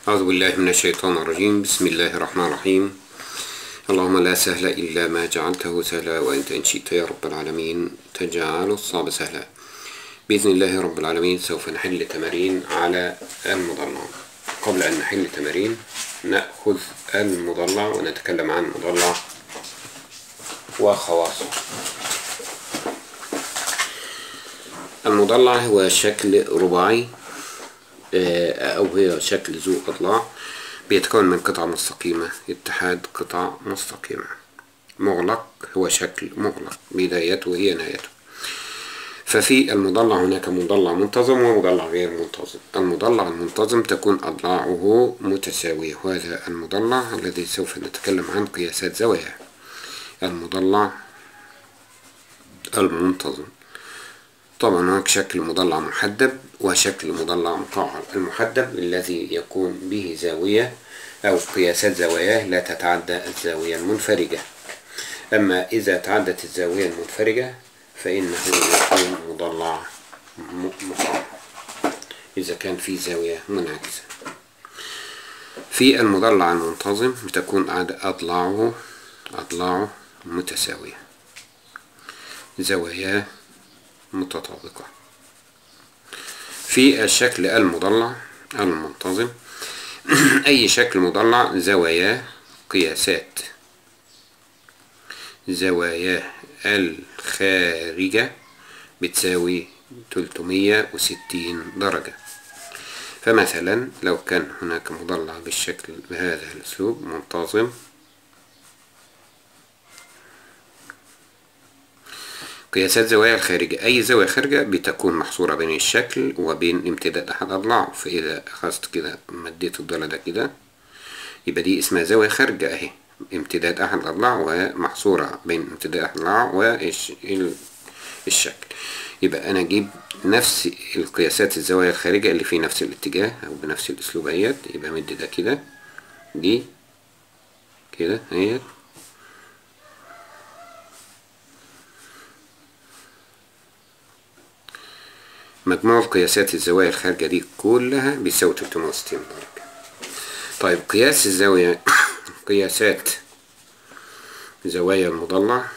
أعوذ بالله من الشيطان الرجيم بسم الله الرحمن الرحيم اللهم لا سهل إلا ما جعلته سهلا وأنت إن شئت يا رب العالمين تجعل الصعب سهلا بإذن الله رب العالمين سوف نحل تمارين على المضلع قبل أن نحل تمارين نأخذ المضلع ونتكلم عن المضلع وخواصه المضلع هو شكل رباعي أو هي شكل ذو أضلاع بيتكون من قطعة مستقيمة اتحاد قطع مستقيمة مغلق هو شكل مغلق بدايته هي نهايته ففي المضلع هناك مضلع منتظم ومضلع غير منتظم المضلع المنتظم تكون أضلاعه متساوية وهذا المضلع الذي سوف نتكلم عن قياسات زواياه المضلع المنتظم طبعا هناك شكل مضلع محدب وشكل مضلع مقعر المحدب الذي يكون به زاوية أو قياسات زواياه لا تتعدى الزاوية المنفرجة أما إذا تعدت الزاوية المنفرجة فإنه يكون مضلع مقعر إذا كان في زاوية منعكسة في المضلع المنتظم تكون أضلاعه أضلاعه متساوية زواياه متطابقة في الشكل المضلع المنتظم أي شكل مضلع زواياه قياسات زواياه الخارجة بتساوي 360 درجة فمثلا لو كان هناك مضلع بالشكل بهذا الأسلوب منتظم قياسات زوايا الخارجة أي زاوية خارجة بتكون محصورة بين الشكل وبين امتداد أحد أضلاعه فإذا أخذت كده مديت الضلع ده كده يبقى دي اسمها زاوية خارجة أهي امتداد أحد الأضلاع ومحصورة بين امتداد أحد الأضلاع والشكل يبقى أنا أجيب نفس القياسات الزوايا الخارجة اللي في نفس الاتجاه أو بنفس الأسلوب اهيت يبقى مد ده كده دي كده اهيت مجموع قياسات الزوايا الخارجة دي كلها بيساوي 360 درجة طيب قياس الزاوية قياسات زوايا المضلع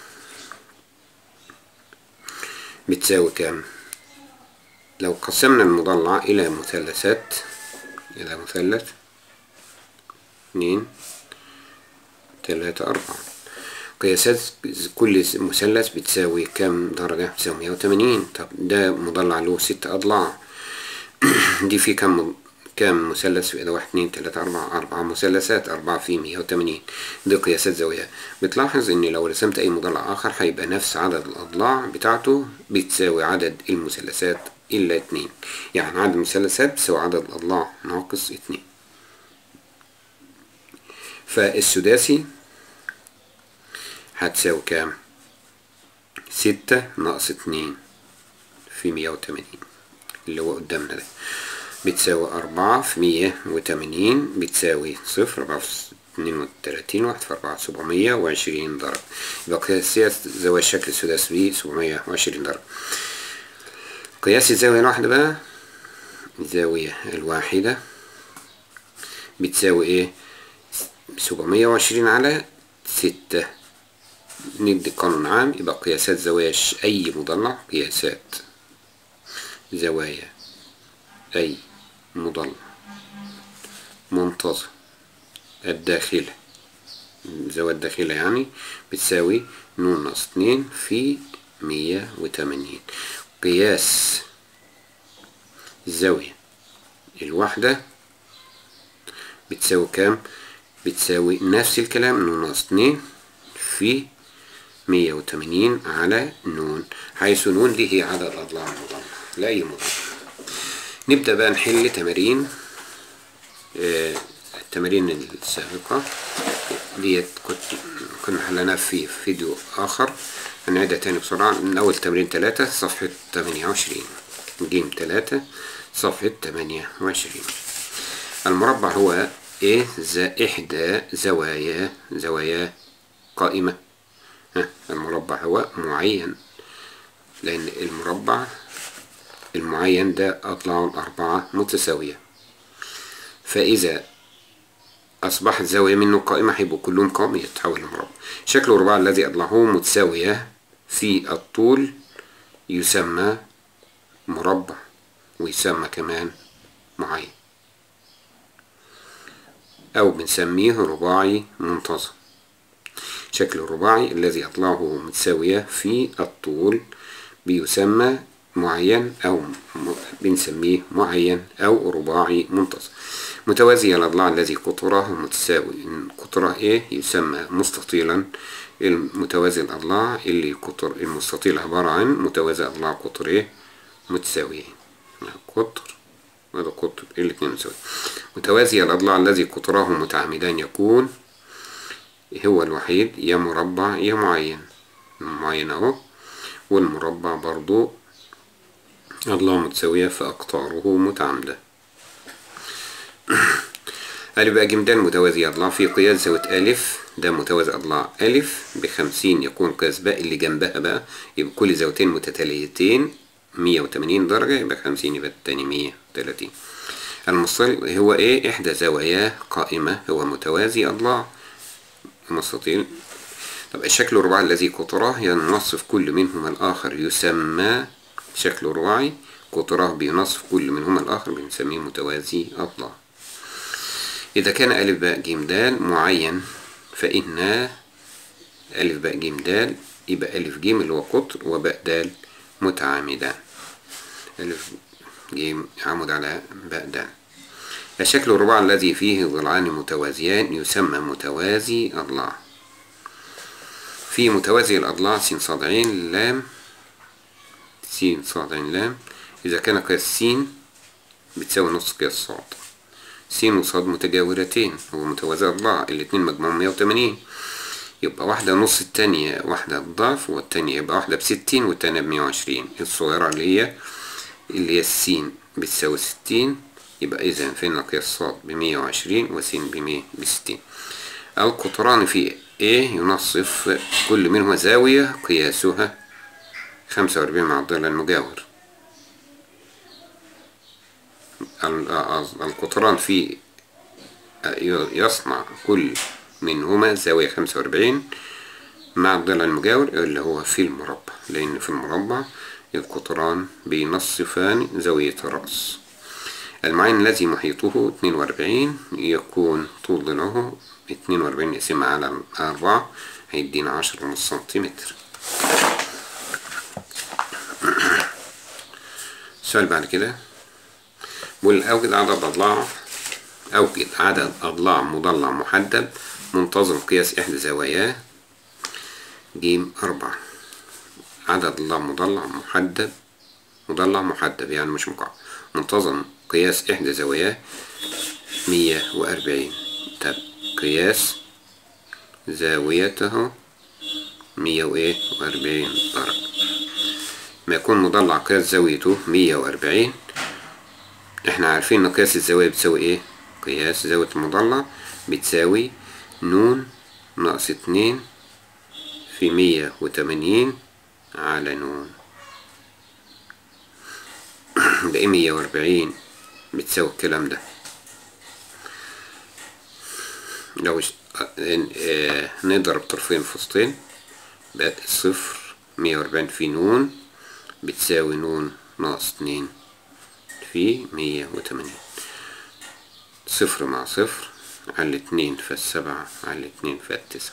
بتساوي كام لو قسمنا المضلع إلى مثلثات إلى مثلث اتنين تلاتة أربعة قياسات كل مثلث بتساوي كام درجة؟ بتساوي مية وتمانين طب ده مضلع له ست أضلاع دي في كام كام مثلث في واحد اتنين تلاتة أربعة أربعة مثلثات أربعة في مية وتمانين دي قياسات زاوية بتلاحظ إن لو رسمت أي مضلع آخر هيبقى نفس عدد الأضلاع بتاعته بتساوي عدد المثلثات إلا اتنين يعني عدد المثلثات بتساوي عدد الأضلاع ناقص اتنين فالسداسي هتساوي كام ستة ناقص اتنين في مية وتمانين اللي هو قدامنا ده بتساوي أربعة في مية وتمانين بتساوي صفر أربعة في اتنين وتلاتين واحد في أربعة سبعمية وعشرين درجة يبقى قياس زاوية الشكل السداسي بيه سبعمية وعشرين درجة قياس الزاوية الواحدة بقى الزاوية الواحدة بتساوي ايه سبعمية وعشرين على ستة ندي قانون عام يبقى قياسات زوايا أي مضلع قياسات زوايا أي مضلع منتظم الداخلة الزاوية الداخلة يعني بتساوي نون ناقص اتنين في مية وتمانين قياس الزاوية الواحدة بتساوي كام؟ بتساوي نفس الكلام نون ناقص اتنين في مية وتمانين على نون حيث نون دي هي عدد أضلاع المضلع لأي مضلع نبدأ بقى نحل تمارين آه التمارين السابقة ديت كنت كنا حلناها في فيديو آخر هنعيدها تاني بسرعة من أول تمرين تلاتة صفحة تمانية وعشرين جيم تلاتة صفحة تمانية وعشرين المربع هو إيه زا إحدى زوايا زوايا قائمة المربع هو معين لأن المربع المعين ده أضلاعه الأربعة متساوية فإذا أصبحت زاوية منه قائمة هيبقوا كلهم قائم يتحول لمربع شكل الرباع الذي أضلاعه متساوية في الطول يسمى مربع ويسمى كمان معين أو بنسميه رباعي منتظم شكل الرباعي الذي أضلاعه متساوية في الطول بيسمى معين أو بنسميه معين أو رباعي منتظم متوازي الأضلاع الذي قطره متساوي قطره إيه يسمى مستطيلا المتوازي الأضلاع اللي قطر المستطيل عبارة عن متوازي أضلاع قطريه متساويين قطر هذا قطر الاثنين متساويين متوازي الأضلاع الذي قطره متعامدان يكون هو الوحيد يا مربع يا معين معين اهو والمربع برضو أضلاع متساوية فأقطاره متعامدة ألف بقى جمدان متوازي أضلاع في قياس زاوية ألف ده متوازي أضلاع ألف بخمسين يكون قياس باء اللي جنبها بقى يبقى كل زاويتين متتاليتين مية وتمانين درجة يبقى خمسين يبقى التاني مية وتلاتين المستطيل هو إيه إحدى زواياه قائمة هو متوازي أضلاع مستطيل طب الشكل الرباعي الذي قطره ينصف كل منهما الآخر يسمى شكل رباعي قطره بينصف كل منهما الآخر بنسميه متوازي أضلاع إذا كان ألف باء جيم دال معين فإن ألف باء جيم دال يبقى ألف جيم اللي هو قطر وباء دال متعامدان ألف جيم عمود على باء دال الشكل الرباعي الذي فيه ضلعان متوازيان يسمى متوازي أضلاع في متوازي الأضلاع س صاد عين لام س صاد عين لام إذا كان قياس س بتساوي نص قياس صاد س وصاد متجاورتين هو متوازي أضلاع الاتنين مجموعهم مية وتمانين يبقى واحدة نص التانية واحدة الضعف والتانية يبقى واحدة بستين والتانية بمية وعشرين الصغيرة اللي هي اللي هي السين بتساوي ستين يبقى إذا فين قياس صاد بمية وعشرين وسين بمية بستين القطران في A ينصف كل منهما زاوية قياسها خمسة وأربعين مع الضلع المجاور القطران في يصنع كل منهما زاوية خمسة وأربعين مع الضلع المجاور اللي هو في المربع لأن في المربع القطران بينصفان زاوية الرأس المعين الذي محيطه اتنين وأربعين يكون طول ضلعه اتنين وأربعين نقسمها على أربعة هيدينا عشرة ونص سنتيمتر السؤال بعد كده بقول أوجد عدد أضلاع أوجد عدد أضلاع مضلع محدب منتظم قياس إحدى زواياه جيم أربعة عدد أضلاع مضلع محدب مضلع محدب يعني مش مقع منتظم قياس إحدى زواياه مية وأربعين طب قياس زاويته مية وإيه وأربعين درجة ما يكون مضلع قياس زاويته مية وأربعين احنا عارفين ان قياس الزاوية بتساوي ايه قياس زاوية المضلع بتساوي نون ناقص اتنين في مية وتمانين على نون ده ايه مية وأربعين بتساوي الكلام ده لو اه نضرب طرفين في وسطين بقت صفر مية وأربعين في نون بتساوي نون ناقص اتنين في مية وتمانين صفر مع صفر على اتنين فالسبعة على اتنين فالتسعة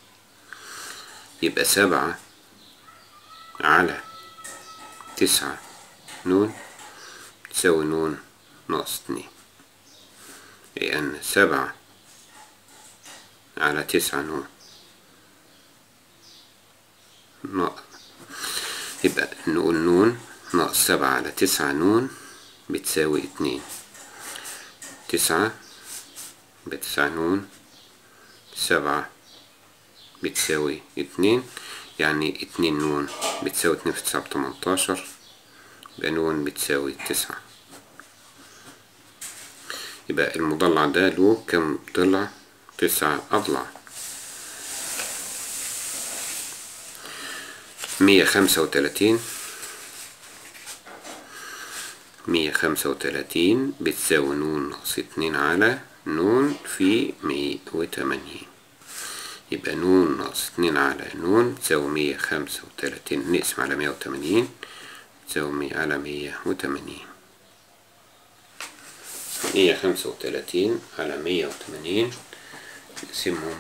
يبقى سبعة على تسعة نون تساوي نون ناقص اتنين لأن سبعة على تسعة نون ناقص يبقى نقول نون ناقص سبعة على تسعة نون بتساوي اتنين تسعة بتسعة نون سبعة بتساوي اتنين يعني اتنين نون بتساوي اتنين في تسعة بتمنتاشر يبقى نون بتساوي تسعة يبقى المضلع ده له كم ضلع تسعة أضلع مية خمسة وتلاتين مية خمسة وتلاتين بتساوي نون ناقص اتنين على نون في مية وتمانين يبقى نون ناقص اتنين على نون تساوي مية خمسة وتلاتين نقسم على مية وتمانين تساوي مية على مية وتمانين مية خمسة وتلاتين على مية وتمانين نقسمهم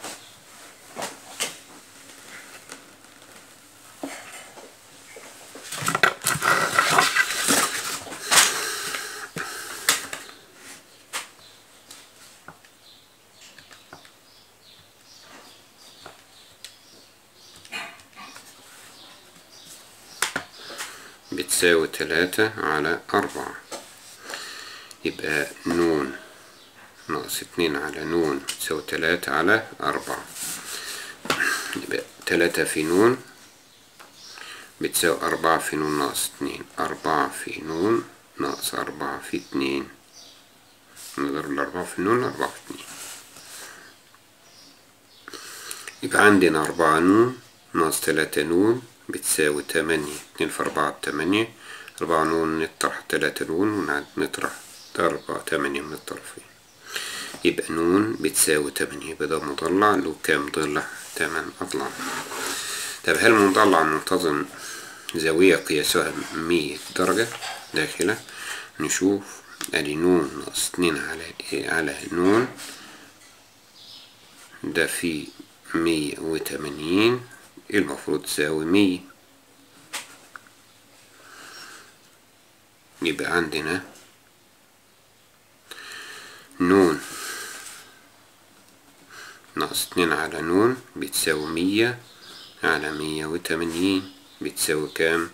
بتساوي تلاتة على أربعة يبقى نون ناقص اتنين على نون تساوي تلاتة على أربعة يبقى تلاتة في نون بتساوي أربعة في نون ناقص اتنين أربعة في نون ناقص أربعة في اتنين نضرب الأربعة في نون أربعة في اتنين يبقى عندنا أربعة نون ناقص تلاتة نون بتساوي تمانية اتنين في أربعة بتمانية أربعة نون نطرح تلاتة نون ونطرح أربعة تمانية من الطرفين يبقى نون بتساوي تمانية يبقى ده مضلع له كام ضلع تمن أضلاع طب هل مضلع منتظم زاوية قياسها مية درجة داخلة نشوف ادي نون ناقص اتنين على على نون ده في مية وتمانين المفروض تساوي مية يبقى عندنا نون ناقص اتنين على نون بتساوي مية على مية وتمانين بتساوي كام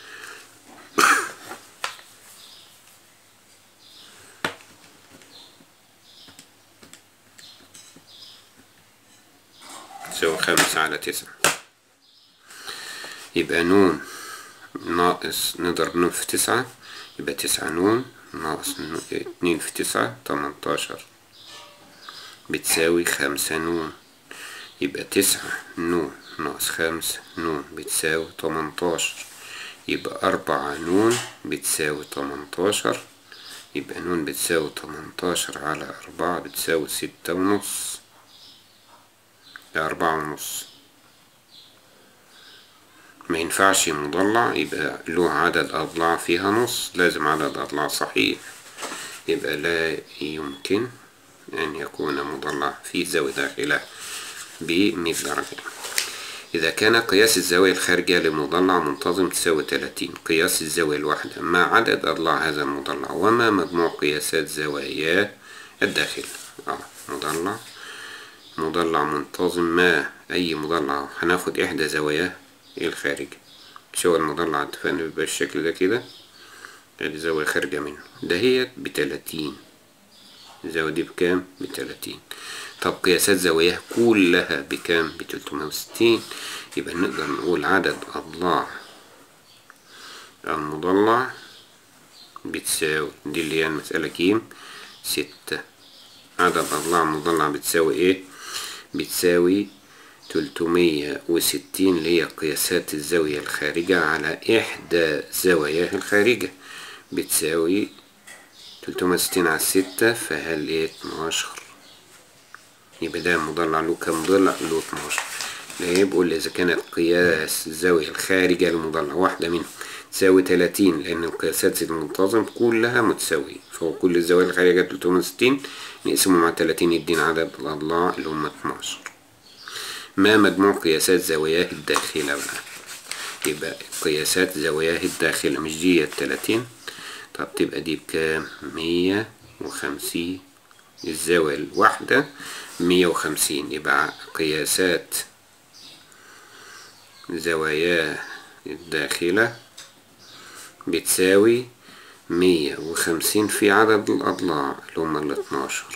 تساوي خمسة على تسعة يبقى نون ناقص نضرب نون في تسعة يبقى تسعة نون ناقص اتنين في تسعة تمنتاشر بتساوي خمسة نون يبقى تسعة نون ناقص خمسة نون بتساوي تمنتاشر يبقى أربعة نون بتساوي تمنتاشر يبقى نون بتساوي تمنتاشر على أربعة بتساوي ستة ونص أربعة ونص ما ينفعش مضلع يبقى له عدد أضلاع فيها نص لازم عدد أضلاع صحيح يبقى لا يمكن أن يكون مضلع في زاوية داخلة بمية درجة إذا كان قياس الزاوية الخارجية لمضلع منتظم تساوي 30 قياس الزاوية الواحدة ما عدد أضلاع هذا المضلع وما مجموع قياسات زواياه الداخل آه مضلع مضلع منتظم ما أي مضلع هناخد إحدى زواياه الخارجة شو المضلع اتفقنا بيبقى الشكل ده كده ادي زاوية خارجة منه دهيت بتلاتين الزاوية دي بكام بتلاتين طب قياسات زواياه كلها بكام بتلتمية وستين يبقى نقدر نقول عدد أضلاع المضلع بتساوي دي اللي هي المسألة كيم ستة عدد أضلاع المضلع بتساوي ايه بتساوي تلتمية وستين اللي هي قياسات الزاوية الخارجة على إحدى زواياه الخارجة بتساوي تلتمية وستين على ستة فهل ايه اتناشر يبقى ده مضلع له كام ضلع له اتناشر اللي بيقول إذا كانت قياس الزاوية الخارجة للمضلع واحدة منهم تساوي تلاتين لأن القياسات المنتظم كلها متساوية فهو كل الزوايا الخارجة تلتمية وستين نقسمه مع تلاتين يدينا عدد الأضلاع اللي هم اتناشر ما مجموع قياسات زواياه الداخلة بقى يبقى قياسات زواياه الداخلة مش دي التلاتين طب تبقى دي بكام مية وخمسين الزاوية الواحدة مية وخمسين يبقى قياسات زواياه الداخلة بتساوي مية وخمسين في عدد الأضلاع اللي هما الاتناشر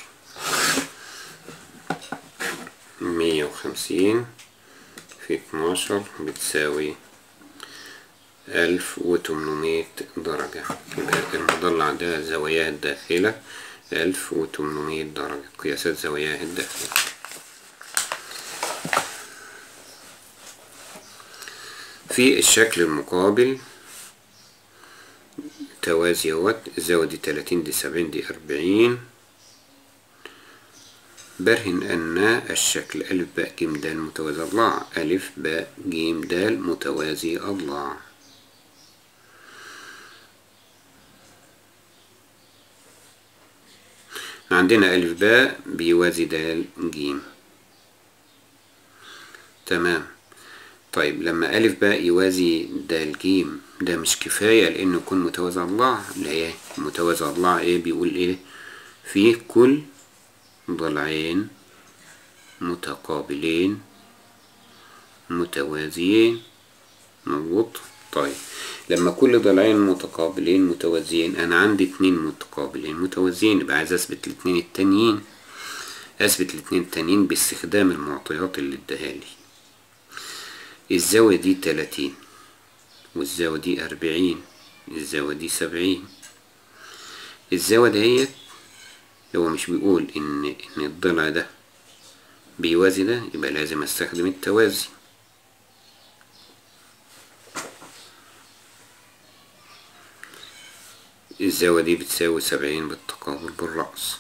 مية وخمسين في اتناشر بتساوي ألف وتمنمية درجة يبقى المضلع ده زواياه الداخلة ألف وتمنمية درجة قياسات زواياه الداخلة في الشكل المقابل توازي اهوت الزاوية دي تلاتين دي سبعين دي أربعين برهن أن الشكل ألف باء ج د متوازي أضلاع ألف باء ج د متوازي أضلاع عندنا ألف باء بيوازي د ج تمام طيب لما ألف باء يوازي د ج ده مش كفاية لأنه يكون متوازي أضلاع لا إيه متوازي أضلاع إيه بيقول إيه في كل ضلعين متقابلين متوازيين مظبوط طيب لما كل ضلعين متقابلين متوازيين انا عندي اتنين متقابلين متوازيين يبقى عايز اثبت الاتنين التانيين اثبت الاتنين التانيين باستخدام المعطيات اللي اداها لي الزاوية دي تلاتين والزاوية دي أربعين الزاوية دي سبعين الزاوية دهيت هو مش بيقول إن إن الضلع ده بيوازي ده يبقى لازم أستخدم التوازي الزاوية دي بتساوي سبعين بالتقابل بالرأس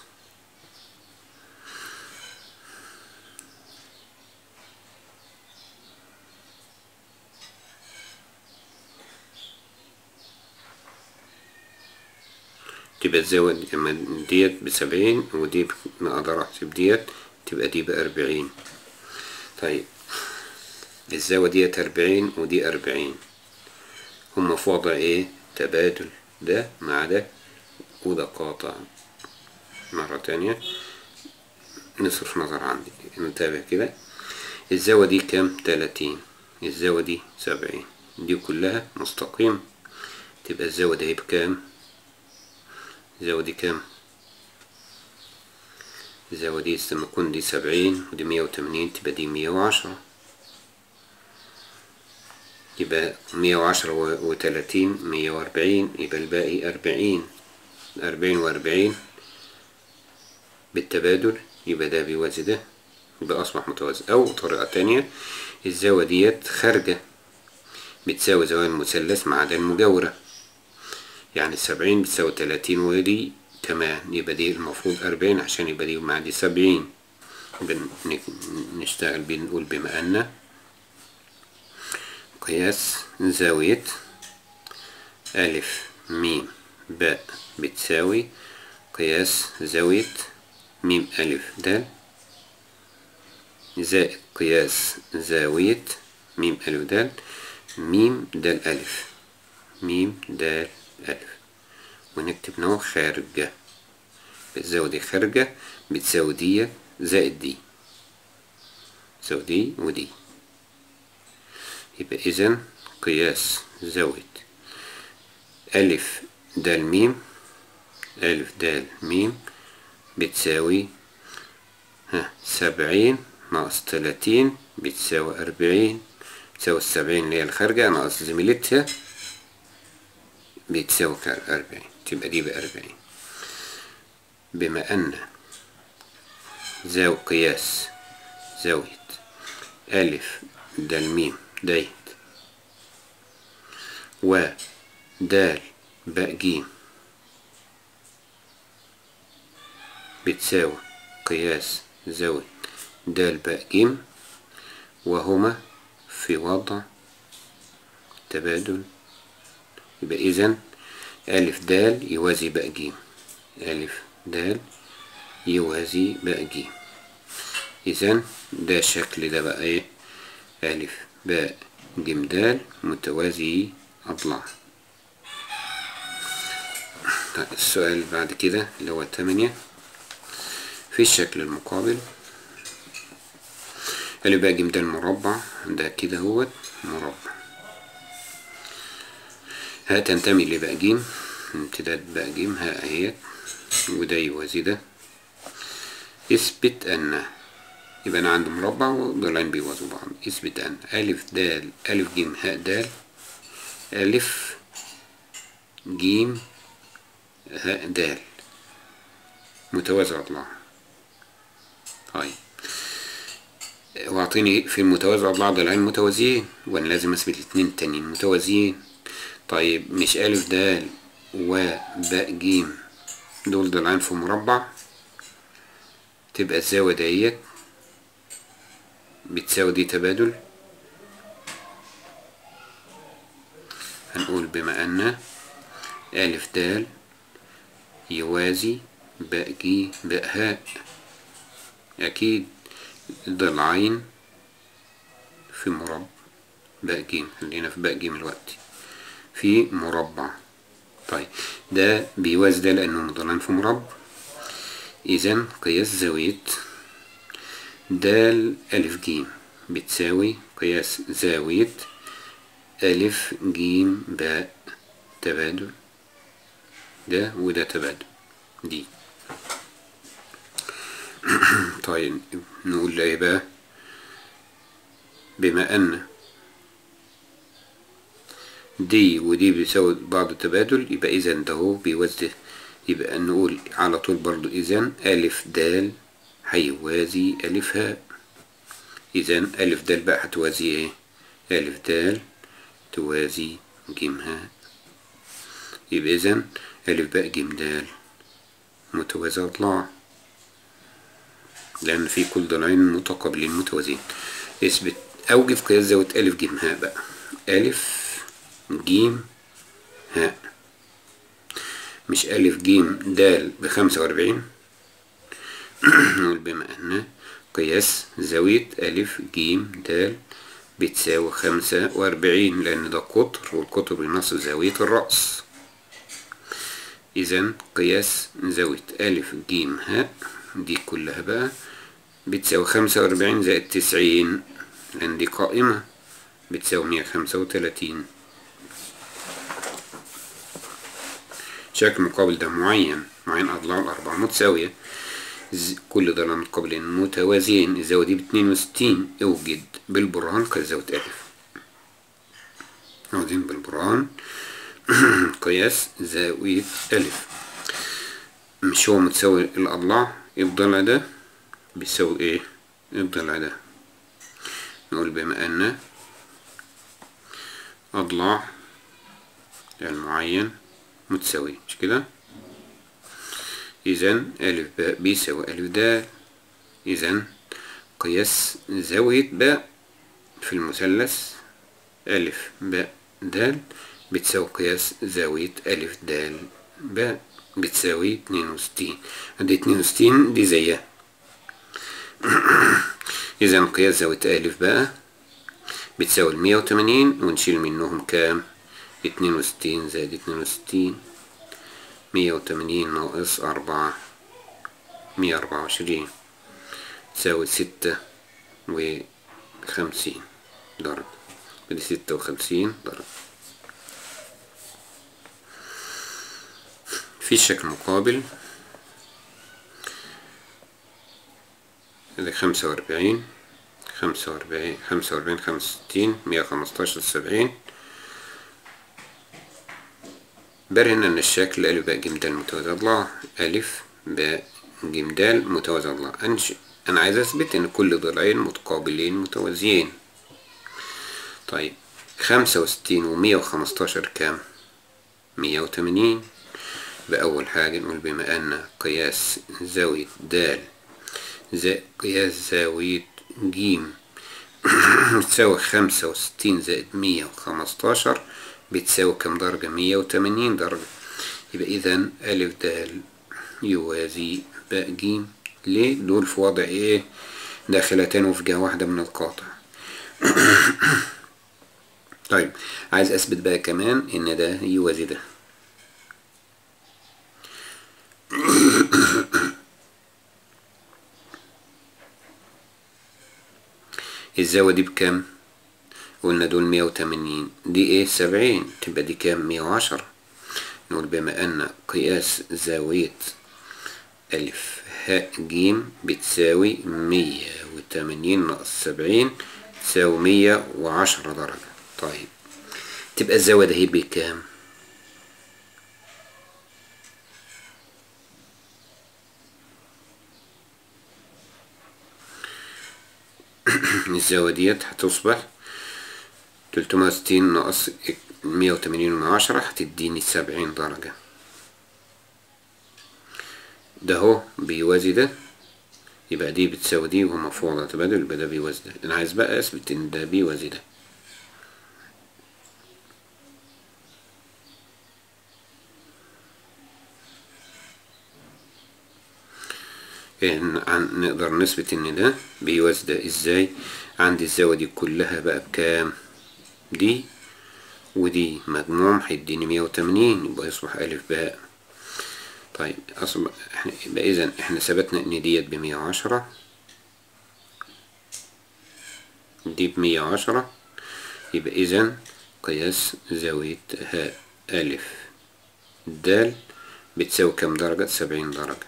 تبقى الزاوية دي- اما ديت بسبعين ودي ب- أقدر أحسب ديت تبقى دي بأربعين طيب الزاوية ديت أربعين ودي أربعين هما في وضع إيه تبادل ده مع ده وده قاطع مرة تانية نصرف نظر عندي نتابع كده الزاوية دي كام تلاتين الزاوية دي سبعين دي كلها مستقيم تبقى الزاوية دي بكام الزاوية دي كام الزاوية دي لما تكون دي سبعين ودي مية وتمانين تبقى دي مية وعشرة يبقى مية وعشرة و- وتلاتين مية وأربعين يبقى الباقي أربعين أربعين وأربعين بالتبادل يبقى ده بيوازي ده يبقى أصبح متوازي أو طريقة تانية الزاوية ديت خارجة بتساوي زوايا المثلث مع ده المجاورة يعني السبعين بتساوي تلاتين ودي كمان يبقى دي المفروض أربعين عشان يبقى دي مع دي سبعين بن- ن- نشتغل بنقول بما أن قياس زاوية ألف ميم باء بتساوي قياس زاوية ميم ألف دال زائد قياس زاوية ميم ألف دال ميم دال ألف ميم دال ألف ونكتب نوع خارجة الزاوية دي خارجة بتساوي دي زائد دي تساوي دي ودي يبقى إذا قياس زاوية ألف دال ميم ألف دال ميم بتساوي ها سبعين ناقص تلاتين بتساوي أربعين بتساوي السبعين اللي هي الخارجة ناقص زميلتها بتساوي أربعين تبقى دي بأربعين بما أن زاو قياس زاوية ألف دال ميم ديت و دال باء جيم بتساوي قياس زاوية دال باء جيم وهما في وضع تبادل يبقى إذن ألف دال يوازي باء جيم ألف دال يوازي باء جيم إذن ده الشكل ده بقى إيه ألف باء جيم دال متوازي أضلاع طيب السؤال اللي بعد كده اللي هو التمانية في الشكل المقابل اللي بقى جيم دال مربع ده كده هو مربع ها تنتمي لباء جيم امتداد باء جيم ها اهيت وده يوازي ده اثبت ان يبقى انا عندي مربع وضلعين بيوازوا بعض اثبت ان الف دال الف جيم هاء دال الف جيم هاء دال متوازي اضلاع طيب واعطيني في المتوازي اضلاع ضلعين متوازيين وانا لازم اثبت الاتنين التانيين متوازيين طيب مش ألف دال وباء جيم دول ضلعين في مربع تبقى الزاوية ديت بتساوي دي تبادل هنقول بما أن ألف دال يوازي باء جي باء هاء أكيد ضلعين في مربع باء جيم خلينا في باء جيم دلوقتي في مربع طيب ده بيوازي ده لأنه ضلعين في مربع إذا قياس زاوية دال ألف جيم بتساوي قياس زاوية ألف جيم باء تبادل ده وده تبادل دي طيب نقول ايه بقى بما ان دي ودي بيساوي بعض التبادل يبقى اذا ده هو بيوزع يبقى نقول على طول برضو اذا الف دال هيوازي الف هاء اذا الف دال بقى هتوازي ايه الف دال توازي جيم هاء يبقى اذا الف باء جيم دال متوازي اضلاع لأن في كل ضلعين متقابلين متوازيين اثبت أوجد قياس زاوية ألف جيم هاء بقى ألف جيم هاء مش ألف جيم دال بخمسة وأربعين نقول بما أن قياس زاوية ألف جيم دال بتساوي خمسة وأربعين لأن ده قطر والقطر بينصف زاوية الرأس إذا قياس زاوية ألف جيم هاء دي كلها بقى بتساوي خمسة وأربعين زائد تسعين لأن دي قائمة بتساوي مية خمسة وتلاتين شكل مقابل ده معين معين أضلاع الأربعة متساوية كل ضلع متقابلين متوازيين الزاوية دي باتنين وستين اوجد بالبرهان قياس زاوية ألف عاوزين بالبرهان قياس زاوية ألف مش هو متساوي الأضلاع الضلع ده بيساوي ايه الضلع ده نقول بما ان اضلاع المعين متساوي مش كده اذا الف باء بيساوي الف دال اذا قياس زاوية باء في المثلث الف باء دال بتساوي قياس زاوية الف دال باء بتساوي اتنين وستين عندي اتنين وستين دي زيها إذا قياس زاوية ألف بقى بتساوي المية وتمانين ونشيل منهم كام اتنين وستين زائد اتنين وستين مية وتمانين ناقص أربعة مية أربعة وعشرين تساوي ستة وخمسين درجة بدي ستة وخمسين درجة في الشكل المقابل هذا خمسة وأربعين خمسة وأربعين خمسة وأربعين خمسة وستين مية خمستاشر سبعين برهن أن الشكل ألف باء جيم دال متوازي أضلاع ألف باء جيم دال متوازي أضلاع أنش... أنا عايز أثبت إن كل ضلعين متقابلين متوازيين طيب خمسة وستين ومية وخمستاشر كام مية وتمانين بأول حاجة نقول بما أن قياس زاوية د زائد قياس زاوية ج بتساوي خمسة وستين زائد مية وخمستاشر بتساوي كم درجة مية وتمانين درجة يبقى إذا ألف د يوازي باء ج ليه دول في وضع إيه داخلتان في جهة واحدة من القاطع طيب عايز أثبت بقى كمان إن ده يوازي ده الزاوية دي بكام قلنا دول مية وتمانين دي ايه سبعين تبقى دي كام مية وعشرة نقول بما ان قياس زاوية ألف هاء جيم بتساوي مية وتمانين ناقص سبعين تساوي مية وعشرة درجة طيب تبقى الزاوية ده هي بكام الزاوية ديت هتصبح تلتمية وستين ناقص مية وتمانين من عشرة هتديني سبعين درجة ده هو بيوازي ده يبقى دي بتساوي دي وهما في وضع تبادل يبقى ده بيوازي ده انا عايز بقى اثبت ان ده بيوازي ده إن عن نقدر نثبت ان ده بيوازي ده ازاي عندي الزاوية دي كلها بقى بكام دي ودي مجموع هيديني مية وتمانين يبقى يصبح ألف باء طيب أصبح احنا يبقى إذا احنا ثبتنا إن ديت بمية وعشرة دي بمية وعشرة يبقى إذا قياس زاوية هاء ألف دال بتساوي كام درجة؟ سبعين درجة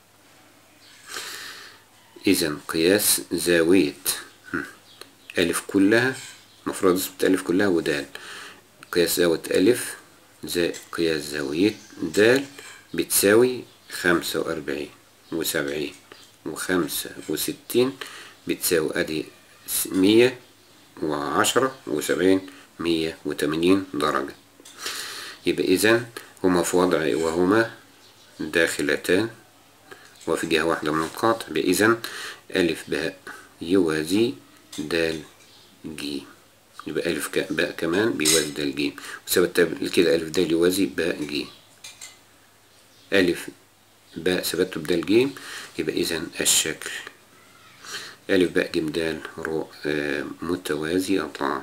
إذا قياس زاوية ألف كلها مفروض أثبت ألف كلها ودال قياس زاوية ألف زائد قياس زاوية دال بتساوي خمسة وأربعين وسبعين وخمسة وستين بتساوي أدي مية وعشرة وسبعين مية وتمانين درجة يبقى إذا هما في وضع وهما داخلتان وفي جهة واحدة من القاطع يبقى إذا ألف باء يوازي دال جيم يبقى ألف باء كمان بيوازي دال جيم وثبت كده ألف دال يوازي باء جيم ألف باء ثبته بدال جيم يبقى إذا الشكل ألف باء جيم دال رو آه متوازي أضلاع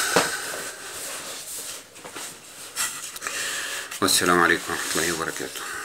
والسلام عليكم ورحمة الله وبركاته